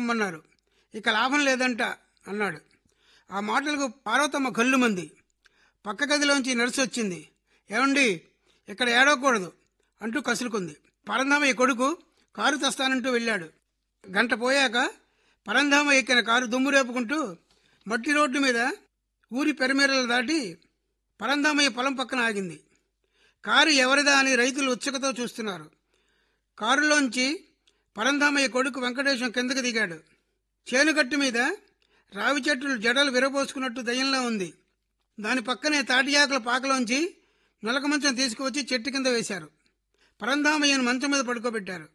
పొమ్మన్నారు ఇక లాభం లేదంట అన్నాడు ఆ మాటలకు పార్వతమ్మ కళ్ళుమంది పక్క గదిలోంచి నర్సు వచ్చింది ఏమండి ఇక్కడ ఏడవకూడదు అంటూ కసురుకుంది పరంధామయ్య కొడుకు కారు తెస్తానంటూ వెళ్ళాడు గంట పోయాక పరంధామ ఎక్కిన కారు దుమ్ము రేపుకుంటూ మట్టి రోడ్డు మీద ఊరి పెరమేరలు దాటి పరంధామయ్య పొలం పక్కన ఆగింది కారు ఎవరిదా అని రైతులు ఉత్సుకతో చూస్తున్నారు కారులోంచి పరంధామయ్య కొడుకు వెంకటేశం కిందకు దిగాడు చేనుగట్టు మీద రావి చెట్లు జడలు విరబోసుకున్నట్టు దయ్యంలో ఉంది దాని పక్కనే తాటియాకుల పాకలోంచి నలక మంచం తీసుకువచ్చి చెట్టు కింద వేశారు పరంధామయ్యను మంచం మీద పడుకోబెట్టారు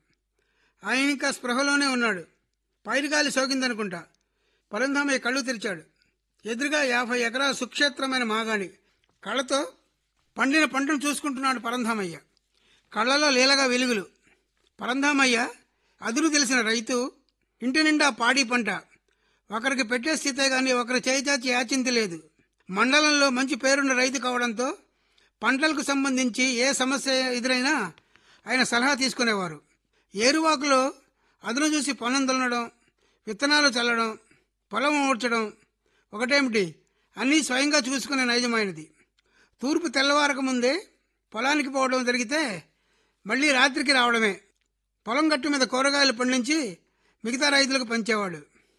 ఆయన ఇంకా స్పృహలోనే ఉన్నాడు పైరుగాలి సోకిందనుకుంటా పరంధామయ్య కళ్ళు తెరిచాడు ఎదురుగా యాభై ఎకరాల సుక్షేత్రమైన మాగాణి కళ్ళతో పండిన పంటను చూసుకుంటున్నాడు పరంధామయ్య కళ్ళలో లీలగా వెలుగులు పరంధామయ్య అదురు తెలిసిన రైతు ఇంటి నిండా పాడి పంట ఒకరికి పెట్టే స్థితే గాని ఒకరి చేయిచాచి యాచింతి లేదు మండలంలో మంచి పేరున్న రైతు కావడంతో పంటలకు సంబంధించి ఏ సమస్య ఎదురైనా ఆయన సలహా తీసుకునేవారు ఏరువాకులో అదును చూసి పొలం దున్నడం విత్తనాలు చల్లడం పొలం ఊడ్చడం ఒకటేమిటి అన్నీ స్వయంగా చూసుకునే నైజమైనది తూర్పు తెల్లవారక ముందే పొలానికి పోవడం జరిగితే మళ్ళీ రాత్రికి రావడమే పొలం గట్టు మీద కూరగాయలు పండించి మిగతా రైతులకు పంచేవాడు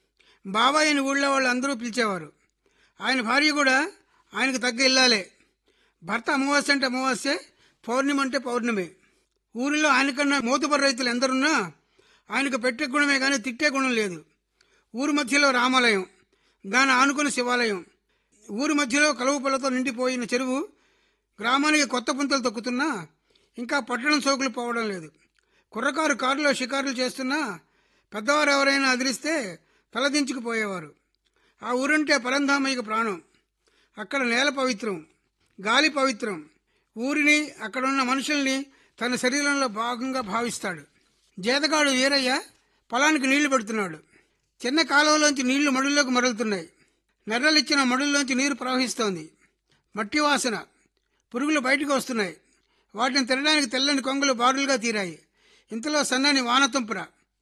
బాబాయ్ అని ఊళ్ళో వాళ్ళు అందరూ పిలిచేవారు ఆయన భార్య కూడా ఆయనకు తగ్గ ఇల్లాలే భర్త అమావాస్య అంటే అమావాస్యే పౌర్ణమి అంటే పౌర్ణమి ఊరిలో ఆయనకన్నా మోతుబరి రైతులు ఎందరున్నా ఆయనకు పెట్టే గుణమే కానీ తిట్టే గుణం లేదు ఊరి మధ్యలో రామాలయం దాని ఆనుకుని శివాలయం ఊరి మధ్యలో కలువ పొలతో నిండిపోయిన చెరువు గ్రామానికి కొత్త పుంతలు తొక్కుతున్నా ఇంకా పట్టణం సోకులు పోవడం లేదు కుర్రకారు కారులో షికారులు చేస్తున్నా పెద్దవారు ఎవరైనా అదిరిస్తే తలదించుకుపోయేవారు ఆ ఊరంటే పరంధామయ్యకు ప్రాణం అక్కడ నేల పవిత్రం గాలి పవిత్రం ఊరిని అక్కడున్న మనుషుల్ని తన శరీరంలో భాగంగా భావిస్తాడు జేతగాడు వీరయ్య పొలానికి నీళ్లు పెడుతున్నాడు చిన్న కాలువలోంచి నీళ్లు మడుల్లోకి మరలుతున్నాయి నెర్రలిచ్చిన మడుల్లోంచి నీరు ప్రవహిస్తోంది మట్టి వాసన పురుగులు బయటకు వస్తున్నాయి వాటిని తినడానికి తెల్లని కొంగలు బారులుగా తీరాయి ఇంతలో సన్నని వానతుంపుర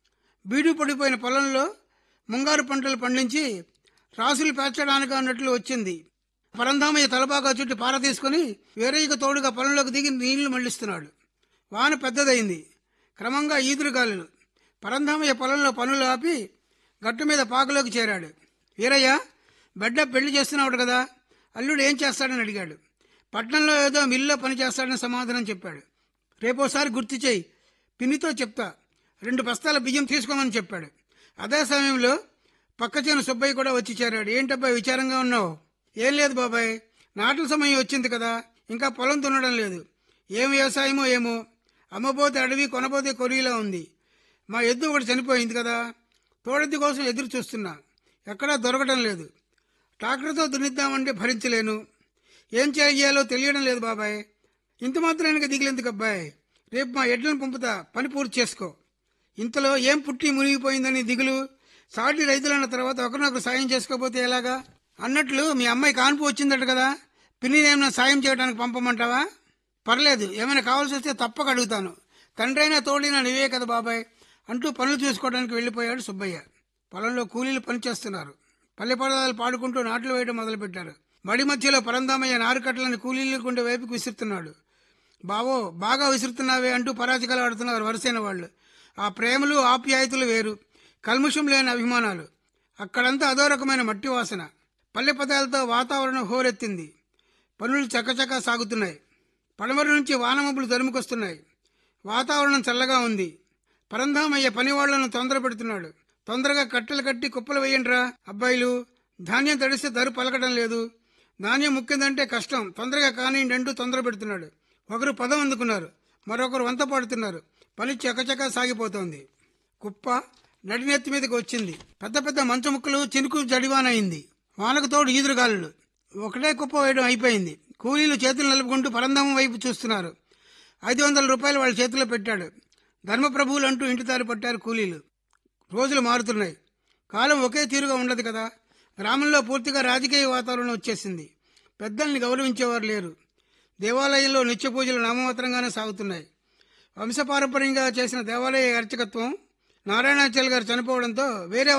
బీడు పడిపోయిన పొలంలో ముంగారు పంటలు పండించి రాసులు పేర్చడానికి అన్నట్లు వచ్చింది పరంధామయ్య తలపాగా చుట్టూ పార తీసుకుని వేరయ్యకు తోడుగా పొలంలోకి దిగి నీళ్లు మళ్లిస్తున్నాడు వాన పెద్దదైంది క్రమంగా ఈదురుగాలులు పరంధామయ్య పొలంలో పనులు ఆపి గట్టు మీద పాకలోకి చేరాడు వీరయ్య బిడ్డ పెళ్లి చేస్తున్నాడు కదా అల్లుడు ఏం చేస్తాడని అడిగాడు పట్నంలో ఏదో మిల్లో పని చేస్తాడని సమాధానం చెప్పాడు రేపోసారి గుర్తు చేయి పిన్నితో చెప్తా రెండు బస్తాల బియ్యం తీసుకోమని చెప్పాడు అదే సమయంలో పక్క చేను సుబ్బయ్య కూడా వచ్చి చేరాడు ఏంటబ్బాయి విచారంగా ఉన్నావు ఏం లేదు బాబాయ్ నాటల సమయం వచ్చింది కదా ఇంకా పొలం దున్నడం లేదు ఏం వ్యవసాయమో ఏమో అమ్మబోతే అడవి కొనబోతే కొరిగిలా ఉంది మా ఎద్దు ఒకటి చనిపోయింది కదా తోడెద్దు కోసం ఎదురు చూస్తున్నా ఎక్కడా దొరకడం లేదు ట్రాక్టర్తో దున్నిద్దామంటే భరించలేను ఏం చేయాలో తెలియడం లేదు బాబాయ్ ఇంత మాత్రానికి దిగిలేందుకు అబ్బాయి రేపు మా ఎడ్లను పంపుతా పని పూర్తి చేసుకో ఇంతలో ఏం పుట్టి మునిగిపోయిందని దిగులు సాటి రైతులన్న తర్వాత ఒకరినొకరు సాయం చేసుకోకపోతే ఎలాగా అన్నట్లు మీ అమ్మాయి కాన్పు వచ్చిందట కదా పిన్ని ఏమైనా సాయం చేయడానికి పంపమంటావా పర్లేదు ఏమైనా కావాల్సి వస్తే తప్పక అడుగుతాను తండ్రి అయినా తోడినా నువ్వే కదా బాబాయ్ అంటూ పనులు చూసుకోవడానికి వెళ్ళిపోయాడు సుబ్బయ్య పొలంలో కూలీలు పనిచేస్తున్నారు పల్లె పదాలు పాడుకుంటూ నాట్లు వేయడం మొదలుపెట్టారు మడి మధ్యలో పరందామయ్య నారుకట్టలను కూలీలు కొండే వైపుకు విసురుతున్నాడు బావో బాగా విసురుతున్నావే అంటూ పరాచికలు ఆడుతున్నారు వరుసైన వాళ్ళు ఆ ప్రేమలు ఆప్యాయతలు వేరు కల్ముషం లేని అభిమానాలు అక్కడంతా అదో రకమైన మట్టి వాసన పల్లె పదాలతో వాతావరణం హోరెత్తింది పనులు చకచకా సాగుతున్నాయి పడమర నుంచి వానమబ్బులు తరుముకొస్తున్నాయి వాతావరణం చల్లగా ఉంది పరంధామయ్య పనివాళ్లను తొందర పెడుతున్నాడు తొందరగా కట్టెలు కట్టి కుప్పలు వేయండిరా అబ్బాయిలు ధాన్యం తడిస్తే ధరు పలకడం లేదు ధాన్యం ముక్కిందంటే కష్టం తొందరగా కానివ్వండి అంటూ తొందర పెడుతున్నాడు ఒకరు పదం అందుకున్నారు మరొకరు వంత పడుతున్నారు పని చకచకా సాగిపోతోంది కుప్ప నడినెత్తి మీదకి వచ్చింది పెద్ద పెద్ద మంచు ముక్కలు చినుకు జడివానయింది వానకు తోడు ఈదురుగాలులు ఒకటే కుప్ప వేయడం అయిపోయింది కూలీలు చేతులు నలుపుకుంటూ పరంధామం వైపు చూస్తున్నారు ఐదు వందల రూపాయలు వాళ్ళ చేతిలో పెట్టాడు ధర్మప్రభువులు అంటూ ఇంటి దారి పట్టారు కూలీలు రోజులు మారుతున్నాయి కాలం ఒకే తీరుగా ఉండదు కదా గ్రామంలో పూర్తిగా రాజకీయ వాతావరణం వచ్చేసింది పెద్దల్ని గౌరవించేవారు లేరు దేవాలయంలో నిత్య పూజలు నామమాత్రంగానే సాగుతున్నాయి వంశపారంపర్యంగా చేసిన దేవాలయ అర్చకత్వం నారాయణాచార్య గారు చనిపోవడంతో వేరే